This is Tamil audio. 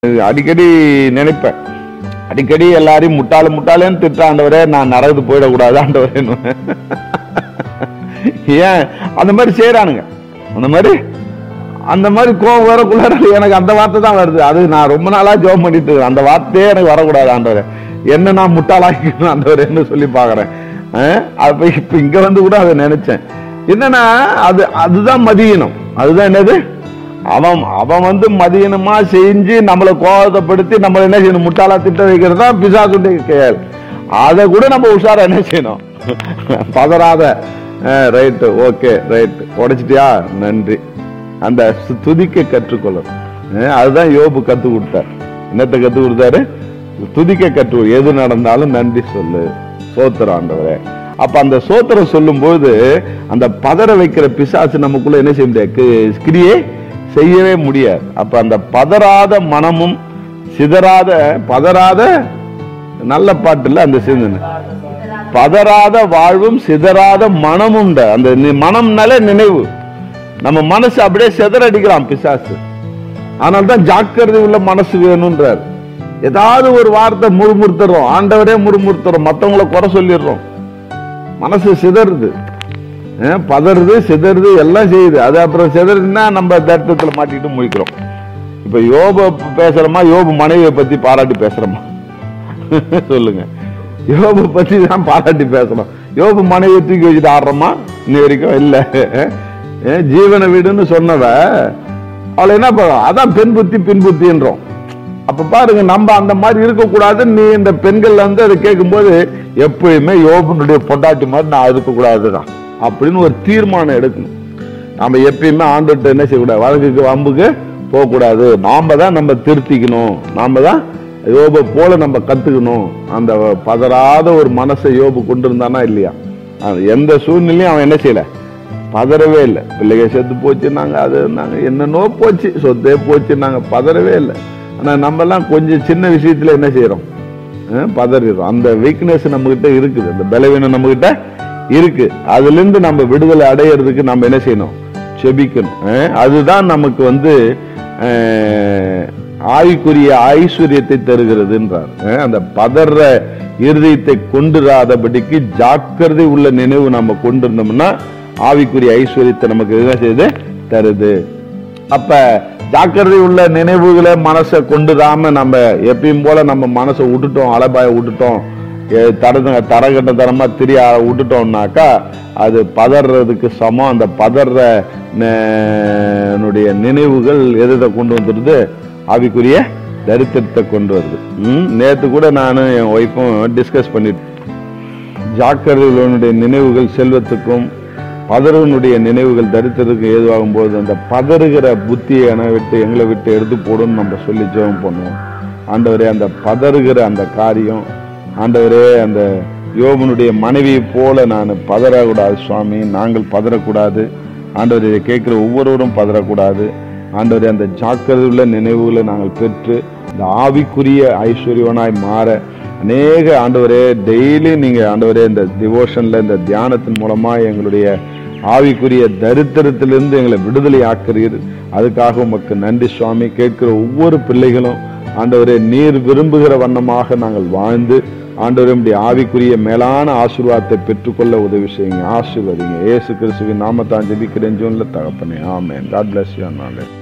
அடிக்கடி நினைப்பேன் அடிக்கடி எல்லாரையும் முட்டாளு முட்டாளேன்னு திட்டாண்டவரே நான் நரகத்து போயிடக்கூடாது ஆண்டவரே ஏன் அந்த மாதிரி செய்யறானுங்க அந்த மாதிரி அந்த மாதிரி கோவம் வரக்குள்ளார எனக்கு அந்த வார்த்தை தான் வருது அது நான் ரொம்ப நாளா ஜோம் பண்ணிட்டு இருக்கேன். அந்த வார்த்தையே எனக்கு வரக்கூடாது ஆண்டவரே என்ன நான் முட்டாளாக்கணும் ஆண்டவரேன்னு சொல்லி பாக்குறேன் அஹ் அப்ப இப்ப இங்க வந்து கூட அதை நினைச்சேன் என்னன்னா அது அதுதான் மதியனம் அதுதான் என்னது அவன் அவன் வந்து மதியனமா செஞ்சு நம்மளை கோபத்தைப்படுத்தி நம்மளை என்ன செய்யணும் முட்டாளா திட்ட வைக்கிறது தான் பிசாசுடைய செயல் அதை கூட நம்ம உஷாரா என்ன செய்யணும் பதறாத ரைட்டு ஓகே ரைட் உடைச்சிட்டியா நன்றி அந்த சு- துதிக்க கற்றுக்கொள்ளணும் அஹ் அதுதான் யோபு கத்து கொடுத்தார் என்னத்தை கத்து கொடுத்தாரு துதிக்க கற்று எது நடந்தாலும் நன்றி சொல்லு சோத்திரம் ஆண்டவரே அப்ப அந்த சோத்திரம் சொல்லும்போது அந்த பதற வைக்கிற பிசாசு நமக்குள்ள என்ன செய்ய முடியாது கி- கிரியை செய்யவே முடியாது அப்ப அந்த பதறாத மனமும் சிதறாத பதறாத நல்ல பாட்டுல அந்த சிந்தனை பதறாத வாழ்வும் சிதறாத மனமும் அந்த நி- மனம்னாலே நினைவு நம்ம மனசு அப்படியே சிதறடிக்கிறான் பிசாசு ஆனால் தான் ஜாக்கிரதை உள்ள மனசு வேணும்ன்றார் ஏதாவது ஒரு வார்த்தை முறுமுறுத்துறோம் ஆண்டவரே முறுமுறுத்துறோம் மத்தவங்கள குறை சொல்லிடுறோம் மனசு சிதறுது அஹ் பதறுது சிதறுது எல்லாம் செய்யுது அது அப்புறம் சிதறுதுன்னா நம்ம தர்த்தத்துல மாட்டிட்டு முழிக்கிறோம் இப்ப யோப பேசுறோமா யோபு மனைவியை பத்தி பாராட்டி பேசுறோமா சொல்லுங்க யோபு பத்தி தான் பாராட்டி பேசுறோம் யோபு மனைவியை தூக்கி வச்சுட்டு ஆடுறோமா இன்னி வரைக்கும் இல்ல அஹ் ஜீவன வீடுன்னு சொன்னவ அவளை என்ன பண்ணும் அதான் பெண் புத்தி பின் புத்தின்றோம் அப்ப பாருங்க நம்ம அந்த மாதிரி இருக்கக்கூடாது நீ இந்த பெண்கள் வந்து அதை கேட்கும்போது எப்பயுமே யோபனுடைய பொண்டாட்டி மாதிரி நான் இருக்கக்கூடாதுதான் அப்படின்னு ஒரு தீர்மானம் எடுக்கணும் நாம எப்பயுமே ஆண்டுகிட்ட என்ன செய்யக்கூடாது வழக்குக்கு வம்புக்கு போகக்கூடாது நாம தான் நம்ம திருத்திக்கணும் நாம தான் யோப போல நம்ம கத்துக்கணும் அந்த பதறாத ஒரு மனசை யோபு கொண்டு இருந்தானா இல்லையா அது எந்த சூழ்நிலையும் அவன் என்ன செய்யல பதறவே இல்லை பிள்ளைங்க செத்து போச்சுன்னாங்க அது நாங்க என்னன்னோ போச்சு சொத்தே போச்சுன்னாங்க பதறவே இல்லை ஆனா நம்ம எல்லாம் கொஞ்சம் சின்ன விஷயத்துல என்ன செய்யறோம் அஹ் பதறிடுறோம் அந்த வீக்னஸ் நம்ம கிட்ட இருக்குது அந்த பலவீனம் நம்ம கிட்ட இருக்கு அதுல இருந்து நம்ம விடுதலை அடையிறதுக்கு நம்ம என்ன செய்யணும் செபிக்கணும் அஹ் அதுதான் நமக்கு வந்து அஹ், ஆவிக்குரிய ஐஸ்வர்யத்தை தருகிறதுன்றார் அஹ் அந்த பதற இருதயத்தை கொண்டுராதபடிக்கு ஜாக்கிரதை உள்ள நினைவு நம்ம கொண்டு இருந்தோம்னா ஆவிக்குரிய ஐஸ்வர்யத்தை நமக்கு என்ன செய்யுது தருது அப்ப ஜாக்கிரதை உள்ள நினைவுகளை மனசை கொண்டுடாம நம்ம எப்பயும் போல நம்ம மனசை விட்டுட்டோம் அலபாய விட்டுட்டோம் எ- தரது தரகட்ட தரமா திரிய விட்டுட்டோம்னாக்கா அது பதறதுக்கு சமம் அந்த பதற ந- னுடைய நினைவுகள் எதை கொண்டு வந்துடுது ஆவிக்குரிய தரித்திரத்தை கொண்டு வருது ம், நேத்து கூட நானும் என் ஒய்ஃபும் டிஸ்கஸ் பண்ணிட்டு ஜாக்கிரதைகளுடைய நினைவுகள் செல்வத்துக்கும் பதறுவனுடைய நினைவுகள் தரித்திரத்துக்கு ஏதுவாகும் போது அந்த பதறுகிற புத்தியை என விட்டு எங்களை விட்டு எடுத்து போடுன்னு நம்ம சொல்லி ஜெபம் பண்ணுவோம் ஆண்டவரே அந்த பதறுகிற அந்த காரியம் ஆண்டவரே அந்த யோபனுடைய மனைவியை போல நான் பதறக்கூடாது சுவாமி நாங்கள் பதறக்கூடாது ஆண்டவர் இதை கேட்கிற ஒவ்வொருவரும் பதறக்கூடாது ஆண்டவரே அந்த ஜாக்கிரதை உள்ள நினைவுகளை நாங்கள் பெற்று இந்த ஆவிக்குரிய ஐஸ்வர்யவனாய் மாற அநேக ஆண்டவரே டெய்லி நீங்க ஆண்டவரே இந்த டிவோஷன்ல இந்த தியானத்தின் மூலமா எங்களுடைய ஆவிக்குரிய தரித்திரத்திலிருந்து எங்களை விடுதலை ஆக்குறீர் அதுக்காக உமக்கு நன்றி சுவாமி கேட்கிற ஒவ்வொரு பிள்ளைகளும் ஆண்டவரே நீர் விரும்புகிற வண்ணமாக நாங்கள் வாழ்ந்து ஆண்டவரே உம்முடைய ஆவிக்குரிய மேலான ஆசீர்வாதத்தை பெற்றுக்கொள்ள உதவி செய்யுங்க ஆசீர்வதிங்க இயேசு கிறிஸ்துவின் நாமத்தான் ஜெபிக்கிறேன் ஜூன்ல தகப்பனே ஆமென் காட் பிளஸ் யூ நாளே